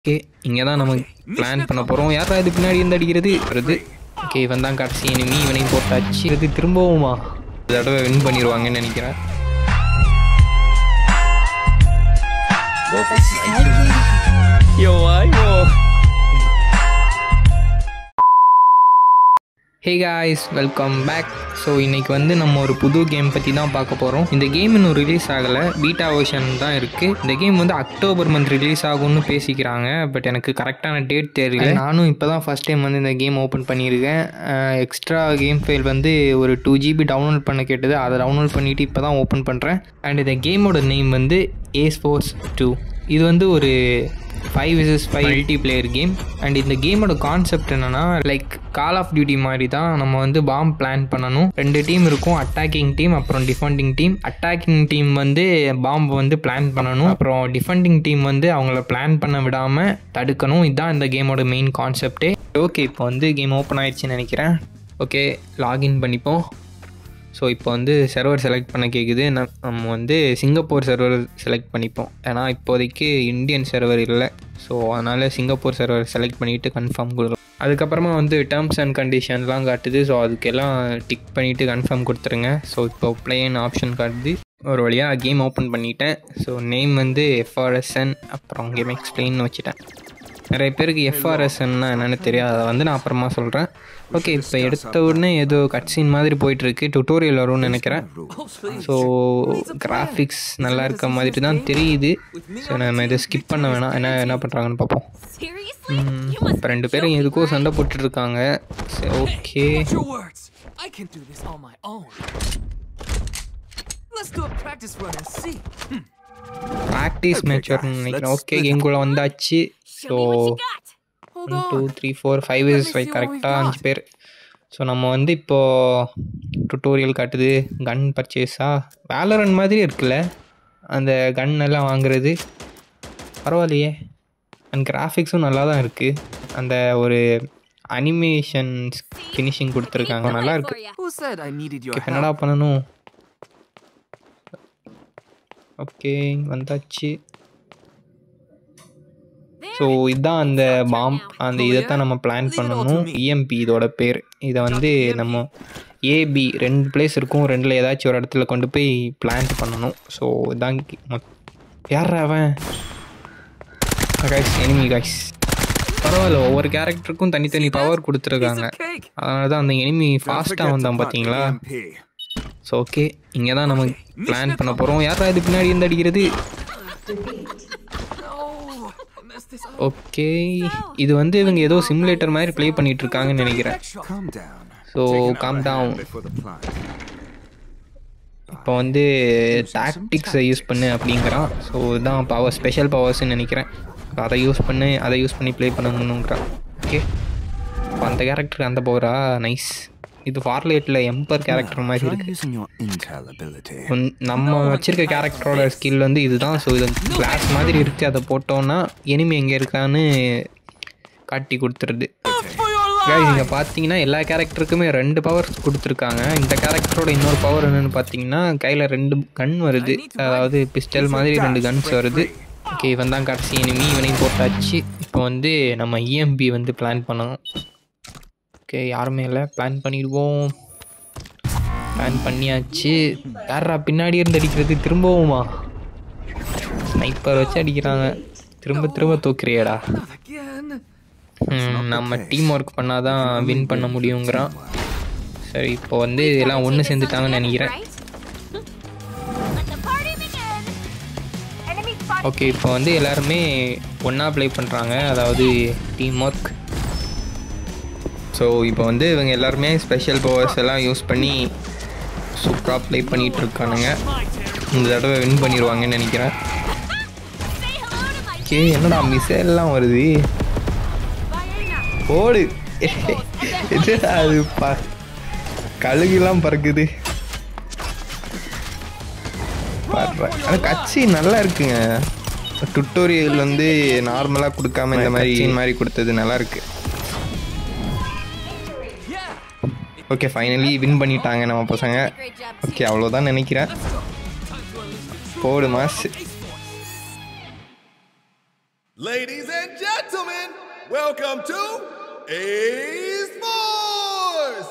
Okay இங்கே தான் நம்ம பிளான் பண்ண போகிறோம் யாரா இது பின்னாடி இருந்து அடிக்கிறது வருது ஓகே இவன் தான் கடைசி இனிமி இவனையும் போட்டாச்சு இது திரும்பவுமா இந்த தடவை வின் பண்ணிடுவாங்கன்னு நினைக்கிறேன் யோ ஐயோ hey guys welcome back so இன்றைக்கி வந்து நம்ம ஒரு புது கேம் பற்றி தான் பார்க்க போகிறோம் இந்த கேம் இன்னும் ரிலீஸ் ஆகலை பீட்டா வெர்ஷன் தான் இருக்குது இந்த கேம் வந்து அக்டோபர் மந்த் ரிலீஸ் ஆகும்னு பேசிக்கிறாங்க பட் எனக்கு கரெக்டான டேட் தெரியல நானும் இப்போ தான் ஃபஸ்ட் டைம் வந்து இந்த கேம் ஓப்பன் பண்ணியிருக்கேன் எக்ஸ்ட்ரா கேம் ஃபைல் வந்து ஒரு டூ ஜிபி டவுன்லோட் பண்ண கேட்டது அதை டவுன்லோட் பண்ணிவிட்டு இப்போ தான் ஓப்பன் பண்ணுறேன் அண்ட் இந்த கேமோட நேம் வந்து ஏ ஸ்போர்ட்ஸ் டூ இது வந்து ஒரு five versus five multiplayer game and இந்த கேமோட கான்செப்ட் என்னன்னா லைக் கால் ஆஃப் டியூட்டி மாதிரி தான் நம்ம வந்து பாம் பிளான் பண்ணணும் ரெண்டு டீம் இருக்கும் அட்டாக்கிங் டீம் அப்புறம் டிஃபெண்டிங் டீம் அட்டாக்கிங் டீம் வந்து பாம்பை வந்து பிளான் பண்ணணும் அப்புறம் டிஃபெண்டிங் டீம் வந்து அவங்கள பிளான் பண்ண விடாமல் தடுக்கணும் இதுதான் இந்த கேமோட மெயின் கான்செப்டே ஓகே இப்போ வந்து கேம் ஓப்பன் ஆயிடுச்சுன்னு நினைக்கிறேன் ஓகே லாகின் பண்ணிப்போம் ஸோ இப்போ வந்து சர்வர் செலக்ட் பண்ண கேட்குது நம் நம்ம வந்து சிங்கப்பூர் சர்வர் செலக்ட் பண்ணிப்போம் ஏன்னா இப்போதைக்கு இந்தியன் சர்வர் இல்லை ஸோ அதனால் சிங்கப்பூர் சர்வர் செலக்ட் பண்ணிவிட்டு கன்ஃபார்ம் கொடுக்கலாம் அதுக்கப்புறமா வந்து டேர்ம்ஸ் அண்ட் கண்டிஷன்லாம் காட்டுது ஸோ அதுக்கெல்லாம் டிக் பண்ணிவிட்டு கன்ஃபார்ம் கொடுத்துருங்க ஸோ இப்போ பிளேன் ஆப்ஷன் காட்டுது ஒரு வழியாக கேம் ஓப்பன் பண்ணிட்டேன் ஸோ நேம் வந்து எஃப்ஆர்எஸ்என் அப்புறம் கேம் எக்ஸ்பிளைன் வச்சுட்டேன் நிறைய பேருக்கு எஃப்ஆர்எஸ்ன்னா என்னென்னு தெரியாது அதை வந்து நான் அப்புறமா சொல்கிறேன் ஓகே இப்போ எடுத்த உடனே ஏதோ கட்சின் மாதிரி போயிட்டுருக்கு டுட்டோரியல் வரும்னு நினைக்கிறேன் ஸோ கிராஃபிக்ஸ் நல்லா இருக்க மாதிரி தான் தெரியுது ஸோ நம்ம இதை ஸ்கிப் பண்ண வேணாம் என்ன என்ன பண்ணுறாங்கன்னு பார்ப்போம் Seriously? You must இப்போ ரெண்டு பேரும் எதுக்கோ சண்டை போட்டுட்ருக்காங்க சரி okay Watch your words. I can do this on my own. Let's do a practice run and see. Practice match வரும்னு நினைக்கிறேன் ஓகே கேம்குள்ளே வந்தாச்சு so show me what you got. Hold one two on. Three four five is five கரெக்டாக அஞ்சு பேர் so நம்ம வந்து இப்போது டுட்டோரியல் காட்டுது கன் பர்ச்சேஸா வேலரன் மாதிரி இருக்குல்ல அந்த கன் எல்லாம் வாங்குறது பரவாயில்லையே அண்ட் கிராஃபிக்ஸும் நல்லா தான் இருக்குது அந்த ஒரு அனிமேஷன் ஃபினிஷிங் கொடுத்துருக்காங்க நல்லா இருக்கு For ya. Who said I needed your இப்போ help? என்னடா பண்ணணும் ஓகே வந்தாச்சு ஸோ இதுதான் அந்த பாம் அந்த இதைத்தான் நம்ம பிளான் பண்ணணும் இஎம்பி இதோட பேர் இதை வந்து நம்ம ஏபி ரெண்டு பிளேஸ் இருக்கும் ரெண்டில் ஏதாச்சும் ஒரு இடத்துல கொண்டு போய் பிளான்ட் பண்ணணும் ஸோ இதான் யார் அவன் கைஸ் எனிமி கைஸ் பரவாயில்ல ஒவ்வொரு கேரக்டருக்கும் தனித்தனி பவர் கொடுத்துருக்காங்க Piece of cake. அதனால தான் அந்த எனிமி ஃபாஸ்ட்டாக வந்தான் பார்த்தீங்களா ஸோ ஓகே இங்கே தான் நம்ம பிளான் பண்ண போகிறோம் யாரா இது பின்னாடி இருந்து அடிக்கிறது No, I messed this up. Okay இது வந்து இவங்க ஏதோ சிமுலேட்டர் மாதிரி ப்ளே பண்ணிட்டு இருக்காங்கன்னு நினைக்கிறேன் Calm down. So calm down Before the plan. இப்போ வந்து டாக்டிக்ஸை யூஸ் பண்ணு அப்படிங்கிறான் ஸோ இதுதான் பவர் ஸ்பெஷல் பவர்ஸ்னு நினைக்கிறேன் அதை யூஸ் பண்ணு அதை யூஸ் பண்ணி ப்ளே பண்ணணுங்கிறான் ஓகே இப்போ அந்த கேரக்டர் அந்த பவரா நைஸ் இது ஃபார்லேட்டில் எம்பர் கேரக்டர் மாதிரி Try இருக்கு using your intel ability. உன்- நம்ம வச்சிருக்க கேரக்டரோட ஸ்கில் வந்து இதுதான் ஸோ இது கிளாஸ் மாதிரி இருக்குது அதை போட்டோன்னா எனிமி எங்கே இருக்கான்னு காட்டி கொடுத்துருது கைஸ் இங்கே பார்த்தீங்கன்னா எல்லா கேரக்டருக்குமே ரெண்டு பவர் கொடுத்துருக்காங்க இந்த கேரக்டரோட இன்னொரு பவர் என்னன்னு பார்த்தீங்கன்னா கையில் ரெண்டு கன் வருது அதாவது பிஸ்டல் மாதிரி ரெண்டு கன்ஸ் வருது ஓகே இவன் தான் கடைசி எனிமி இவனையும் போட்டாச்சு இப்போ வந்து நம்ம இஎம்பி வந்து பிளான் பண்ணணும் ஓகே யாருமே இல்லை பிளான் பண்ணிடுவோம் பிளான் பண்ணியாச்சு யாரா பின்னாடி இருந்து அடிக்கிறது திரும்பவுமா ஸ்னைப்பர் வச்சு அடிக்கிறாங்க திரும்ப திரும்ப தூக்குறியடா Not again. ம், நம்ம டீம் ஒர்க் பண்ணாதான் வின் பண்ண முடியுங்கிறான் சரி இப்போ வந்து எல்லாம் ஒன்று சேர்ந்துட்டாங்கன்னு நினைக்கிறேன் Right? Let the party begin. Enemy spotted. Okay இப்போ வந்து எல்லாருமே ஒன்றா ப்ளே பண்ணுறாங்க அதாவது டீம் ஒர்க் ஸோ இப்போ வந்து இவங்க எல்லாருமே ஸ்பெஷல் பவர்ஸ் எல்லாம் யூஸ் பண்ணி சூப்பராக ப்ளே பண்ணிகிட்டு இருக்கானுங்க இந்த தடவை வின் பண்ணிடுவாங்கன்னு நினைக்கிறேன் Say hello to my okay என்னடா மிசைல்லாம் வருது Vienna. ஓடு இது அது பா கழுகுலாம் பறக்குது பாடுறேன் ஆனால் கட்சி நல்லா இருக்குங்க டுட்டோரியல் வந்து நார்மலாக கொடுக்காம இந்த மாதிரி scene மாதிரி கொடுத்தது நல்லா இருக்கு Yeah. ஓகே ஃபைனலி வின் பண்ணிட்டாங்க நம்ம பசங்க Great job. ஓகே அவ்வளோதான் நினைக்கிறேன் போடு mass Ladies and gentlemen. gentlemen, welcome to A's Force!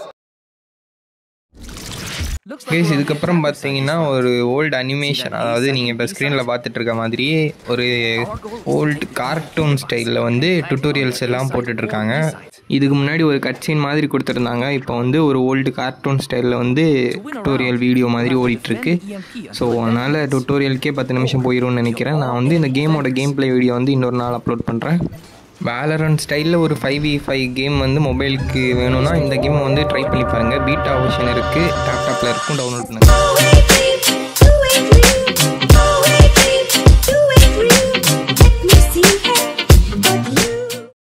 Looks like case we're on the இதுக்கப்புறம் attacker side பார்த்தீங்கன்னா this time. ஒரு ஓல்டு அனிமேஷன் அதாவது நீங்கள் இப்போ ஸ்க்ரீனில் பார்த்துட்டு இருக்க மாதிரியே ஒரு ஓல்டு கார்ட்டூன் ஸ்டைலில் வந்து டுட்டோரியல்ஸ் எல்லாம் போட்டுட்ருக்காங்க இதுக்கு முன்னாடி ஒரு கட்சீன் மாதிரி கொடுத்துருந்தாங்க இப்போ வந்து ஒரு ஓல்டு கார்ட்டூன் ஸ்டைலில் வந்து டுட்டோரியல் வீடியோ மாதிரி ஓடிட்டுருக்கு ஸோ அதனால் டுட்டோரியலுக்கே பத்து நிமிஷம் போயிடும்னு நினைக்கிறேன் நான் வந்து இந்த கேமோட கேம் ப்ளே வீடியோ வந்து இன்னொரு நாள் அப்லோட் பண்ணுறேன் வேலரன் ஸ்டைலில் ஒரு ஃபைவ் வி ஃபைவ் கேம் வந்து மொபைலுக்கு வேணும்னா இந்த கேமை வந்து ட்ரை பண்ணி பாருங்கள் பீட்டா வெர்ஷன் இருக்குது லேப்டாப்பில் இருக்கும் டவுன்லோட் பண்ணுங்கள்